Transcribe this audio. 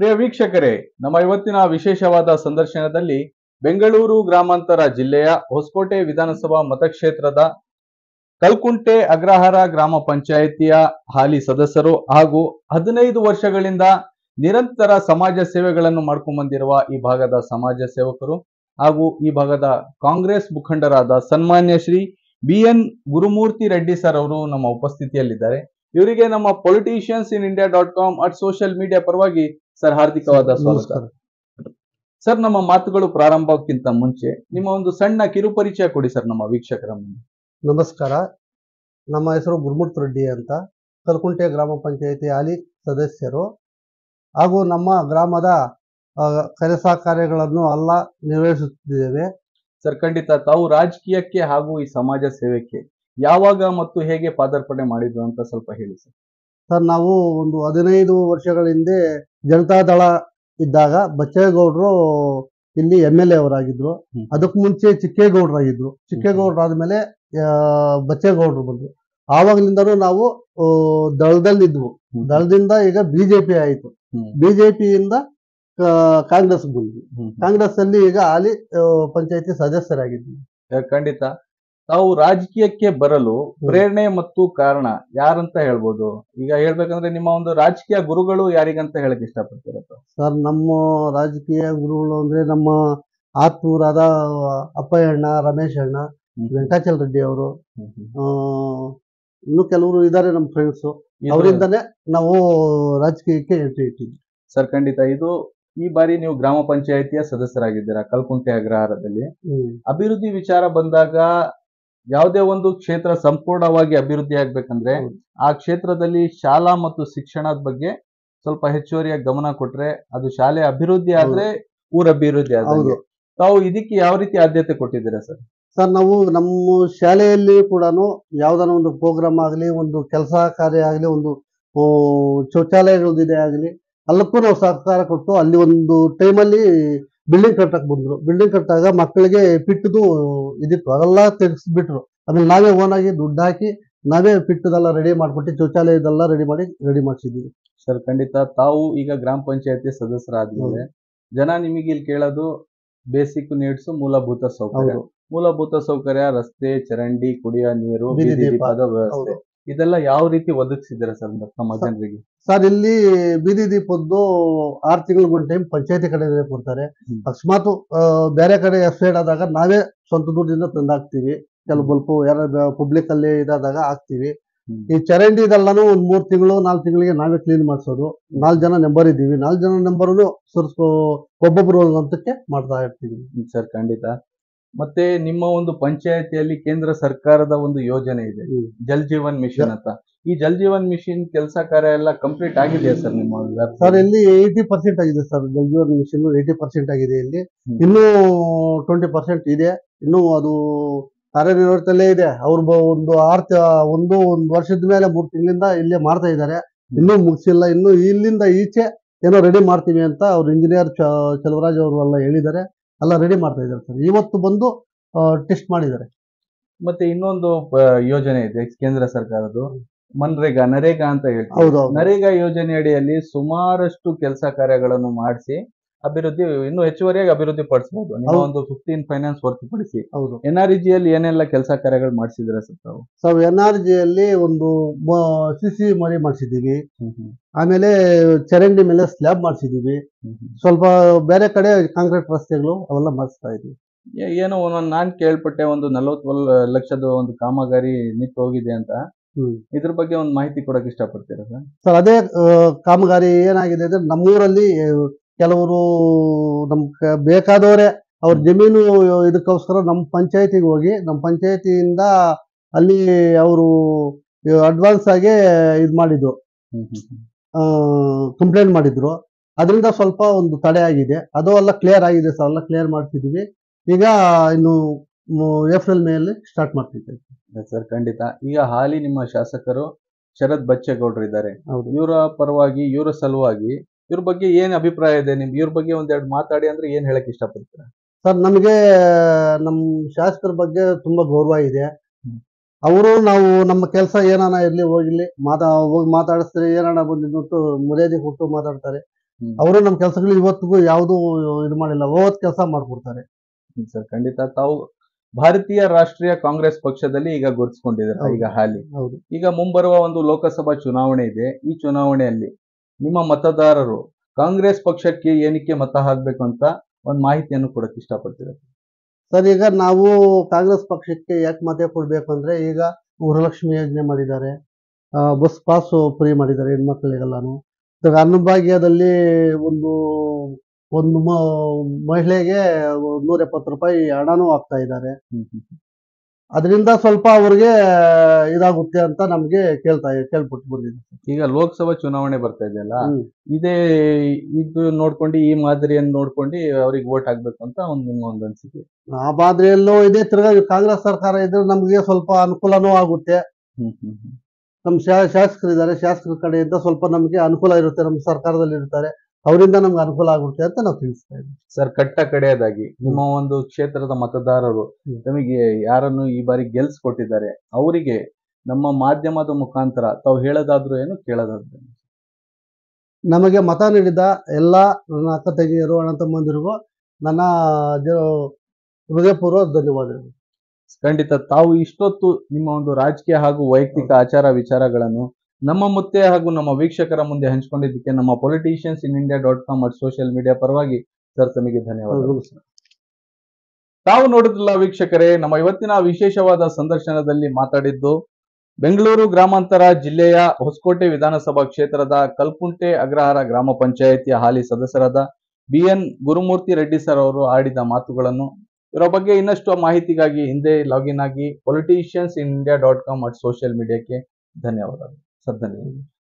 ಪ್ರಿಯ ವೀಕ್ಷಕರೇ ನಮ್ಮ ಇವತ್ತಿನ ವಿಶೇಷವಾದ ಸಂದರ್ಶನದಲ್ಲಿ ಬೆಂಗಳೂರು ಗ್ರಾಮಾಂತರ ಜಿಲ್ಲೆಯ ಹೊಸಕೋಟೆ ವಿಧಾನಸಭಾ ಮತಕ್ಷೇತ್ರದ ಕಲ್ಕುಂಟೆ ಅಗ್ರಹಾರ ಗ್ರಾಮ ಪಂಚಾಯಿತಿಯ ಹಾಲಿ ಸದಸ್ಯರು ಹಾಗೂ ಹದಿನೈದು ವರ್ಷಗಳಿಂದ ನಿರಂತರ ಸಮಾಜ ಸೇವೆಗಳನ್ನು ಮಾಡ್ಕೊಂಡ್ ಬಂದಿರುವ ಈ ಭಾಗದ ಸಮಾಜ ಸೇವಕರು ಹಾಗೂ ಈ ಭಾಗದ ಕಾಂಗ್ರೆಸ್ ಮುಖಂಡರಾದ ಸನ್ಮಾನ್ಯ Shri B N Gurumurthy Reddy sir ಅವರು ನಮ್ಮ ಉಪಸ್ಥಿತಿಯಲ್ಲಿದ್ದಾರೆ ಇವರಿಗೆ ನಮ್ಮ politicians in India dot com at social media ಪರವಾಗಿ ಸರ್ ಹಾರ್ದಿಕವಾದ ಸ್ವಾಗತ ನಮಸ್ಕಾರ ಸರ್ ನಮ್ಮ ಮಾತುಗಳು ಪ್ರಾರಂಭಕ್ಕಿಂತ ಮುಂಚೆ ನಿಮ್ಮ ಒಂದು ಸಣ್ಣ ಕಿರುಪರಿಚಯ ಕೊಡಿ ಸರ್ ನಮ್ಮ ವೀಕ್ಷಕರ ಮುಂದೆ ನಮಸ್ಕಾರ ನಮ್ಮ ಹೆಸರು ಗುರುಮೂರ್ತಿ ರೆಡ್ಡಿ ಅಂತ ಕಲ್ಕುಂಟೆ ಗ್ರಾಮ ಪಂಚಾಯಿತಿ ಹಾಲಿ ಸದಸ್ಯರು ಹಾಗೂ ನಮ್ಮ ಗ್ರಾಮದ ಆ, ಕೆಲಸ ಕಾರ್ಯಗಳನ್ನು ಎಲ್ಲ ನಿರ್ವಹಿಸುತ್ತಿದ್ದೇವೆ ಸರ್ ಖಂಡಿತ ತಾವು ರಾಜಕೀಯಕ್ಕೆ ಹಾಗೂ ಈ ಸಮಾಜ ಸೇವೆಗೆ ಯಾವಾಗ ಮತ್ತು ಹೇಗೆ ಪಾದಾರ್ಪಣೆ ಮಾಡಿದ್ರು ಅಂತ ಸ್ವಲ್ಪ ಹೇಳಿ ಸರ್ ಸರ್ ನಾವು ಒಂದು ಹದಿನೈದು ವರ್ಷಗಳ ಹಿಂದೆ ಜನತಾದಳ ಇದ್ದಾಗ ಬಚ್ಚೇಗೌಡರು ಇಲ್ಲಿ ಎಮ್ ಎಲ್ ಎ ಅವರಾಗಿದ್ರು ಹ್ಮ್. ಅದಕ್ಕೆ ಮುಂಚೆ ಚಿಕ್ಕೇಗೌಡರಾಗಿದ್ರು ಚಿಕ್ಕೇಗೌಡರಾದ್ಮೇಲೆ ಆ, ಬಚ್ಚೇಗೌಡರು ಬಂದ್ರು ಆವಾಗಲಿಂದನೂ ನಾವು ಆ, ದಳದಲ್ಲಿದ್ವು ದಳದಿಂದ ಈಗ ಬಿಜೆಪಿ ಆಯಿತು ಹ್ಮ್. ಬಿಜೆಪಿಯಿಂದ ಕಾಂಗ್ರೆಸ್ ಬಂದ್ವಿ ಹ್ಮ್. ಕಾಂಗ್ರೆಸ್ ಅಲ್ಲಿ ಈಗ ಹಾಲಿ ಆ, ಪಂಚಾಯತಿ ಸದಸ್ಯರಾಗಿದ್ವಿ ಸರ್, ಖಂಡಿತ ತಾವು ರಾಜಕೀಯಕ್ಕೆ ಬರಲು ಪ್ರೇರಣೆ ಮತ್ತು ಕಾರಣ ಯಾರಂತ ಹೇಳ್ಬೋದು ಈಗ ಹೇಳ್ಬೇಕಂದ್ರೆ ನಿಮ್ಮ ಒಂದು ರಾಜಕೀಯ ಗುರುಗಳು ಯಾರಿಗಂತ ಹೇಳಕ್ ಇಷ್ಟಪಡ್ತೀರಪ್ಪ ಸರ್ ನಮ್ಮ ರಾಜಕೀಯ ಗುರುಗಳು ಅಂದ್ರೆ ನಮ್ಮ ಆತ್ಮೂರಾದ ಅಪ್ಪಯ್ಯಣ್ಣ ರಮೇಶ್ ಅಣ್ಣ ವೆಂಕಟಾಚಲ ರೆಡ್ಡಿ ಅವರು ಆ, ಇನ್ನು ಕೆಲವರು ಇದ್ದಾರೆ ನಮ್ಮ ಫ್ರೆಂಡ್ಸ್ ಇದು- ಅವರಿಂದನೇ ನಾವು ರಾಜಕೀಯಕ್ಕೆ ಎಂಟ್ರಿ ಇಟ್ಟಿದ್ವಿ ಸರ್ ಖಂಡಿತ ಇದು ಈ ಬಾರಿ ನೀವು ಗ್ರಾಮ ಪಂಚಾಯಿತಿಯ ಸದಸ್ಯರಾಗಿದ್ದೀರಾ ಕಲ್ಕುಂಟೆ ಅಗ್ರಹಾರದಲ್ಲಿ ಹ್ಮ್. ಅಭಿವೃದ್ಧಿ ವಿಚಾರ ಬಂದಾಗ ಯಾವುದೇ ಒಂದು ಕ್ಷೇತ್ರ ಸಂಪೂರ್ಣವಾಗಿ ಅಭಿವೃದ್ಧಿ ಆಗ್ಬೇಕಂದ್ರೆ ಹೌದು. ಆ ಕ್ಷೇತ್ರದಲ್ಲಿ ಶಾಲಾ ಮತ್ತು ಶಿಕ್ಷಣದ ಬಗ್ಗೆ ಸ್ವಲ್ಪ ಹೆಚ್ಚುವರಿಯಾಗಿ ಗಮನ ಕೊಟ್ರೆ ಅದು ಶಾಲೆ ಅಭಿವೃದ್ಧಿ ಆದ್ರೆ ಊರ ಅಭಿವೃದ್ಧಿ ಆದ್ರೆ ಹೌದು ತಾವು ಇದಕ್ಕೆ ಯಾವ ರೀತಿ ಆದ್ಯತೆ ಕೊಟ್ಟಿದ್ದೀರಾ ಸರ್ ಸರ್ ನಾವು ನಮ್ಮ ಶಾಲೆಯಲ್ಲಿ ಕೂಡ ಯಾವ್ದಾನ ಒಂದು ಪ್ರೋಗ್ರಾಮ್ ಆಗಲಿ ಒಂದು ಕೆಲಸ ಕಾರ್ಯ ಆಗಲಿ ಒಂದು ಆ, ಶೌಚಾಲಯಗಳದಿದೆ ಆಗಲಿ ಅಲ್ಲಕ್ಕೂ ನಾವು ಸಹಕಾರ ಕೊಟ್ಟು ಅಲ್ಲಿ ಒಂದು ಟೈಮಲ್ಲಿ ಬಿಲ್ಡಿಂಗ್ ಕಟ್ಟಕ್ ಬಂದ್ರು ಬಿಲ್ಡಿಂಗ್ ಕಟ್ಟಾಗ ಮಕ್ಕಳಿಗೆ ಪಿಟ್ಟದು ಇದಿತ್ತು ಅದೆಲ್ಲ ತೆಗೆಸ್ಬಿಟ್ರು ಆಮೇಲೆ ನಾವೇ ಓನ್ ಆಗಿ ದುಡ್ಡು ಹಾಕಿ ನಾವೇ ಪಿಟ್ಟದೆಲ್ಲ ರೆಡಿ ಮಾಡ್ಕೊಟ್ಟು ಶೌಚಾಲಯದೆಲ್ಲ ರೆಡಿ ಮಾಡಿ ರೆಡಿ ಮಾಡಿಸಿದ್ವಿ ಸರ್ ಖಂಡಿತ ತಾವು ಈಗ ಗ್ರಾಮ ಪಂಚಾಯತಿ ಸದಸ್ಯರಾದ್ಮೇಲೆ ಜನ ನಿಮಗೆ ಇಲ್ಲಿ ಕೇಳೋದು ಬೇಸಿಕ್ ನೀಡ್ಸ್ ಮೂಲಭೂತ ಸೌಕರ್ಯ ಹೌದು ಮೂಲಭೂತ ಸೌಕರ್ಯ ರಸ್ತೆ ಚರಂಡಿ ಕುಡಿಯುವ ನೀರು ಬೀದಿ ಬೀದಿ ದೀಪ. ದೀಪದ ವ್ಯವಸ್ಥೆ ಹೌದು ಇದೆಲ್ಲ ಯಾವ ರೀತಿ ಒದಗಿಸಿದ್ದೀರಾ ಸರ್ ನಮ್ಮ ಸರ್, ಜನರಿಗೆ ಸರ್ ಇಲ್ಲಿ ಬೀದಿ ದೀಪದ್ದು ಆರು ತಿಂಗಳಿಗೆ ಒಂದು ಟೈಮ್ ಪಂಚಾಯತಿ ಕಡೆ ಕೊಡ್ತಾರೆ ಹ್ಮ್. ಅಕಸ್ಮಾತ್ ಆ, ಬೇರೆ ಕಡೆ ಎಫ್ಸೈಡ್ ಆದಾಗ ನಾವೇ ಸ್ವಂತ ದುಡ್ಡಿಂದ ತಂದು ಹಾಕ್ತಿವಿ ಕೆಲವು ಬಲ್ಪು ಯಾರು ಪಬ್ಲಿಕ್ ಅಲ್ಲಿ ಇದಾದಾಗ ಹಾಕ್ತಿವಿ ಹ್ಮ್. ಈ ಚರಂಡಿ ಇದೆಲ್ಲಾನು ಒಂದ್ ಮೂರ್ ತಿಂಗಳು ನಾಲ್ಕು ತಿಂಗಳಿಗೆ ನಾವೇ ಕ್ಲೀನ್ ಮಾಡಿಸೋದು ನಾಲ್ಕು ಜನ ನಂಬರ್ ಇದ್ದೀವಿ ನಾಲ್ಕು ಜನ ನಂಬರ್ನು ಸುರ್ಸ್ಕೊ ಒಬ್ಬೊಬ್ರು ಒಂದ್ ಹಂತಕ್ಕೆ ಮಾಡ್ತಾ ಇರ್ತೀವಿ ಹ್ಮ್ ಸರ್ ಖಂಡಿತ ಮತ್ತೆ ನಿಮ್ಮ ಒಂದು ಪಂಚಾಯತಿಯಲ್ಲಿ ಕೇಂದ್ರ ಸರ್ಕಾರದ ಒಂದು ಯೋಜನೆ ಇದೆ ಹ್ಮ್. ಜಲ್ ಜೀವನ್ ಮಿಷನ್ ಅಂತ ಈ ಜಲ್ ಜೀವನ್ ಮಿಷನ್ ಕೆಲಸ ಕಾರ್ಯ ಎಲ್ಲ ಕಂಪ್ಲೀಟ್ ಆಗಿದೆಯಾ ಸರ್ ನಿಮ್ಮ ವ್ಯಾಪ್ತಿಯಲ್ಲಿ? ಸರ್ ಇಲ್ಲಿ ಏಯ್ಟಿ ಪರ್ಸೆಂಟ್ ಆಗಿದೆ sir Jal Jeevan mission eighty percent ಆಗಿದೆ ಇಲ್ಲಿ ಹ್ಮ್. ಇನ್ನೂ ಟ್ವೆಂಟಿ ಪರ್ಸೆಂಟ್ ಇದೆ ಇನ್ನೂ ಅದು ಕಾರ್ಯನಿರ್ವಹಿತಲ್ಲೇ ಇದೆ ಅವ್ರು ಬ- ಒಂದು ಆರು ತ- ಒಂದು ಒಂದು ವರ್ಷದ ಮೇಲೆ ಮೂರು ತಿಂಗಳಿಂದ ಇಲ್ಲೇ ಮಾಡ್ತಾ ಇದ್ದಾರೆ ಇನ್ನೂ ಮುಗಿಸಿಲ್ಲ ಇನ್ನು ಇಲ್ಲಿಂದ ಈಚೆ ಏನೋ ರೆಡಿ ಮಾಡ್ತೀವಿ ಅಂತ ಅವ್ರು ಇಂಜಿನಿಯರ್ ಚಲವರಾಜ್ ಅವರು ಎಲ್ಲ ಹೇಳಿದ್ದಾರೆ ಎಲ್ಲ ರೆಡಿ ಮಾಡ್ತಾ ಇದ್ದಾರೆ ಸರ್ ಇವತ್ತು ಬಂದು ಟೆಸ್ಟ್ ಮಾಡಿದ್ದಾರೆ ಮತ್ತೆ ಇನ್ನೊಂದು ಆ, ಯೋಜನೆ ಇದೆ ಕೇಂದ್ರ ಸರ್ಕಾರದ್ದು ಮನ್ರೇಗಾ ನರೇಗಾ ಅಂತ ಹೇಳ್ತೀವಿ ಹೌದು ಹೌದು ನರೇಗಾ ಯೋಜನೆ ಅಡಿಯಲ್ಲಿ ಸುಮಾರಷ್ಟು ಕೆಲಸ ಕಾರ್ಯಗಳನ್ನು ಮಾಡಿಸಿ ಅಭಿವೃದ್ಧಿ ಇನ್ನೂ ಹೆಚ್ಚುವರಿಯಾಗಿ ಅಭಿವೃದ್ಧಿ ಪಡಿಸಬಹುದು ನಿಮ್ಮ ಹೌದು. ಒಂದು ಫಿಫ್ಟೀನ್ ಫೈನಾನ್ಸ್ ಹೊರತುಪಡಿಸಿ ಹೌದು ಎನ್ ಆರ್ ಯಲ್ಲಿ ಏನೆಲ್ಲ ಕೆಲಸ ಕಾರ್ಯಗಳು ಮಾಡಿಸಿದ್ರ ಸರ್ ತಾವು ಸರ್ ಎನ್ ಆರ್ ಜಿಯಲ್ಲಿ ಒಂದು ಸಿ ಸಿ ಮರಿ ಮಾಡಿಸಿದ್ದೀವಿ ಆಮೇಲೆ ಚರಂಡಿ ಮೇಲೆ ಸ್ಲ್ಯಾಬ್ ಮಾಡಿಸಿದ್ದೀವಿ ಸ್ವಲ್ಪ ಬೇರೆ ಕಡೆ ಕಾಂಕ್ರೀಟ್ ರಸ್ತೆಗಳು ಅವೆಲ್ಲ ಮಾಡಿಸ್ತಾ ಇದ್ವಿ ಏ- ಏನೋ ಒಂದೊಂದು ನಾನ್ ಕೇಳ್ಪಟ್ಟೆ ಒಂದು ನಲವತ್ತು ಲಕ್ಷದ ಒಂದು ಕಾಮಗಾರಿ ನಿಂತು ಹೋಗಿದೆ ಅಂತ ಹ್ಮ್. ಇದ್ರ ಬಗ್ಗೆ ಒಂದು ಮಾಹಿತಿ ಕೊಡಕ್ ಇಷ್ಟಪಡ್ತೀರಾ ಸರ್ ಸರ್ ಅದೇ ಆ, ಕಾಮಗಾರಿ ಏನಾಗಿದೆ ಅಂದ್ರೆ ನಮ್ಮೂರಲ್ಲಿ ಕೆಲವರು ನಮ್ ಕ- ಬೇಕಾದವರೇ ಅವ್ರ ಜಮೀನು ಇದಕ್ಕೋಸ್ಕರ ನಮ್ಮ ಪಂಚಾಯತಿಗೆ ಹೋಗಿ ನಮ್ಮ ಪಂಚಾಯತಿಯಿಂದ ಅಲ್ಲಿ ಅವರು ಅಡ್ವಾನ್ಸ್ ಆಗಿ ಇದು ಮಾಡಿದ್ರು ಕಂಪ್ಲೇಂಟ್ ಮಾಡಿದ್ರು ಅದರಿಂದ ಸ್ವಲ್ಪ ಒಂದು ತಡೆ ಆಗಿದೆ ಅದು ಎಲ್ಲ ಕ್ಲಿಯರ್ ಆಗಿದೆ ಸರ್ ಎಲ್ಲ ಕ್ಲಿಯರ್ ಮಾಡ್ತಿದೀವಿ ಈಗ ಇನ್ನು ಏಪ್ರಿಲ್ ಮೇಲೆ ಸ್ಟಾರ್ಟ್ ಮಾಡ್ತಿದ್ದೇವೆ ಸರ್ ಖಂಡಿತ ಈಗ ಹಾಲಿ ನಿಮ್ಮ ಶಾಸಕರು ಶರತ್ ಬಚ್ಚೇಗೌಡರು ಇದ್ದಾರೆ ಹೌದು ಇವರ ಪರವಾಗಿ ಇವರ ಸಲುವಾಗಿ ಇವ್ರ ಬಗ್ಗೆ ಏನ್ ಅಭಿಪ್ರಾಯ ಇದೆ ನಿಮ್ಗೆ ಇವ್ರ ಬಗ್ಗೆ ಒಂದೆರಡು ಮಾತಾಡಿ ಅಂದ್ರೆ ಏನ್ ಹೇಳಕ್ ಇಷ್ಟಪಡ್ತೀರಾ ಸರ್ ನಮಗೆ ನಮ್ಮ ಶಾಸಕರ ಬಗ್ಗೆ ತುಂಬಾ ಗೌರವ ಇದೆ ಹ್ಮ್. ಅವರು ನಾವು ನಮ್ಮ ಕೆಲಸ ಏನಾನ ಇರ್ಲಿ ಹೋಗಿರ್ಲಿ ಮಾತಾ ಹೋಗಿ ಮಾತಾಡಿಸ್ತಾರೆ ಏನಾನ ಬಂದಿದ್ದು ಮರ್ಯಾದೆ ಕೊಟ್ಟು ಮಾತಾಡ್ತಾರೆ ಹ್ಮ್. ಅವರು ನಮ್ಮ ಕೆಲಸಗಳು ಇವತ್ತಿಗೂ ಯಾವುದು ಇದು ಮಾಡಿಲ್ಲ ಓವತ್ ಕೆಲಸ ಮಾಡ್ಕೊಡ್ತಾರೆ ಸರ್ ಖಂಡಿತ ತಾವು ಭಾರತೀಯ ರಾಷ್ಟ್ರೀಯ ಕಾಂಗ್ರೆಸ್ ಪಕ್ಷದಲ್ಲಿ ಈಗ ಗುರುತಿಸಿಕೊಂಡಿದ್ದಾರೆ ಹೌದು. ಈಗ ಹಾಲಿ ಹೌದು ಈಗ ಮುಂಬರುವ ಒಂದು ಲೋಕಸಭಾ ಚುನಾವಣೆ ಇದೆ ಈ ಚುನಾವಣೆಯಲ್ಲಿ ನಿಮ್ಮ ಮತದಾರರು ಕಾಂಗ್ರೆಸ್ ಪಕ್ಷಕ್ಕೆ ಏನಕ್ಕೆ ಮತ ಹಾಕ್ಬೇಕು ಅಂತ ಒಂದು ಮಾಹಿತಿಯನ್ನು ಕೊಡಕ್ಕೆ ಇಷ್ಟಪಡ್ತೀರಾ ಸರ್ ಈಗ ನಾವು ಕಾಂಗ್ರೆಸ್ ಪಕ್ಷಕ್ಕೆ ಯಾಕೆ ಮತ ಕೊಡ್ಬೇಕು ಅಂದ್ರೆ ಈಗ ಗೃಹಲಕ್ಷ್ಮಿ ಯೋಜನೆ ಮಾಡಿದ್ದಾರೆ ಆ, ಬಸ್ ಪಾಸ್ ಫ್ರೀ ಮಾಡಿದ್ದಾರೆ ಹೆಣ್ಮಕ್ಳಿಗೆಲ್ಲಾನು ಇವಾಗ ಅನ್ನಭಾಗ್ಯದಲ್ಲಿ ಒಂದು ಒಂದು ಮ- ಮಹಿಳೆಗೆ ನೂರ ಎಪ್ಪತ್ತು ರೂಪಾಯಿ ಹಣನೂ ಹಾಕ್ತಾ ಇದ್ದಾರೆ ಅದರಿಂದ ಸ್ವಲ್ಪ ಅವ್ರಿಗೆ ಇದಾಗುತ್ತೆ ಅಂತ ನಮ್ಗೆ ಕೇಳ್ತಾ ಕೇಳ್ಬಿಟ್ಟು ಬಂದಿದೆ ಈಗ ಲೋಕಸಭಾ ಚುನಾವಣೆ ಬರ್ತಾ ಇದೆಯಲ್ಲ ಹ್ಮ್. ಇದೇ ಇದು ನೋಡ್ಕೊಂಡು ಈ ಮಾದರಿಯನ್ನು ನೋಡ್ಕೊಂಡು ಅವ್ರಿಗೆ ವೋಟ್ ಹಾಕ್ಬೇಕು ಅಂತ ಒಂದು ನಿಮ್ಮ ಒಂದು ಅನಿಸಿಕೆ ಆ ಬಾದ್ರಿಯಲ್ಲೂ ಇದೆ ತಿರ್ಗಾ ಕಾಂಗ್ರೆಸ್ ಸರ್ಕಾರ ಇದ್ರೆ ನಮ್ಗೆ ಸ್ವಲ್ಪ ಅನುಕೂಲನೂ ಆಗುತ್ತೆ ಹ್ಮ್ ಹ್ಮ್ ಹ್ಮ್ ನಮ್ಮ ಶಾ ಶಾಸಕರಿದ್ದಾರೆ ಶಾಸಕರ ಕಡೆಯಿಂದ ಸ್ವಲ್ಪ ನಮಗೆ ಅನುಕೂಲ ಇರುತ್ತೆ ನಮ್ಮ ಸರ್ಕಾರದಲ್ಲಿ ಇರ್ತಾರೆ ಅವರಿಂದ ನಮ್ಗೆ ಅನುಕೂಲ ಆಗುತ್ತೆ ಅಂತ ನಾವು ತಿಳಿಸ್ತಾ ಇದ್ದೀವಿ ಸರ್ ಕಟ್ಟ ಕಡೆಯದಾಗಿ ನಿಮ್ಮ ಒಂದು ಕ್ಷೇತ್ರದ ಮತದಾರರು ಹ್ಮ್. ತಮಗೆ ಯಾರನ್ನು ಈ ಬಾರಿ ಗೆಲ್ಸ್ಕೊಟ್ಟಿದ್ದಾರೆ ಅವರಿಗೆ ನಮ್ಮ ಮಾಧ್ಯಮದ ಮುಖಾಂತರ ತಾವು ಹೇಳೋದಾದ್ರು ಏನು ಕೇಳೋದಾದ್ರು ಏನು? ನಮಗೆ ಮತ ನೀಡಿದ ಎಲ್ಲ ನನ್ನ ಅಕ್ಕ ತಂಗಿಯರು ಅಣ್ಣ ತಮ್ಮಂದಿರಿಗೂ ನನ್ನ ಜ- ಹೃದಯಪೂರ್ವ ಧನ್ಯವಾದಗಳು ಖಂಡಿತ ತಾವು ಇಷ್ಟೊತ್ತು ನಿಮ್ಮ ಒಂದು ರಾಜಕೀಯ ಹಾಗೂ ವೈಯಕ್ತಿಕ ಆಚಾರ ವಿಚಾರಗಳನ್ನು ನಮ್ಮ ಮುತ್ತೆ ಹಾಗೂ ನಮ್ಮ ವೀಕ್ಷಕರ ಮುಂದೆ ಹಂಚಿಕೊಂಡಿದ್ದಕ್ಕೆ ನಮ್ಮ politicians in India dot com ಮತ್ತು ಸೋಷಿಯಲ್ ಮೀಡಿಯಾ ಪರವಾಗಿ ಸರ್ ತಮಗೆ ಧನ್ಯವಾದಗಳು ತಾವು ನೋಡಿದ್ರಲ್ಲ ವೀಕ್ಷಕರೇ ನಮ್ಮ ಇವತ್ತಿನ ವಿಶೇಷವಾದ ಸಂದರ್ಶನದಲ್ಲಿ ಮಾತಾಡಿದ್ದು ಬೆಂಗಳೂರು ಗ್ರಾಮಾಂತರ ಜಿಲ್ಲೆಯ ಹೊಸಕೋಟೆ ವಿಧಾನಸಭಾ ಕ್ಷೇತ್ರದ ಕಲ್ಕುಂಟೆ ಅಗ್ರಹಾರ ಗ್ರಾಮ ಪಂಚಾಯಿತಿಯ ಹಾಲಿ ಸದಸ್ಯರಾದ B N Gurumurthy Reddy sir ಅವರು ಆಡಿದ ಮಾತುಗಳನ್ನು ಇವರ ಬಗ್ಗೆ ಇನ್ನಷ್ಟು ಮಾಹಿತಿಗಾಗಿ ಹಿಂದೆ ಲಾಗಿನ್ ಆಗಿ politicians in India dot com ಮತ್ತು ಸೋಷಿಯಲ್ ಮೀಡಿಯಾಕ್ಕೆ ಧನ್ಯವಾದಗಳು ಸರ್ ಧನ್ಯವಾದ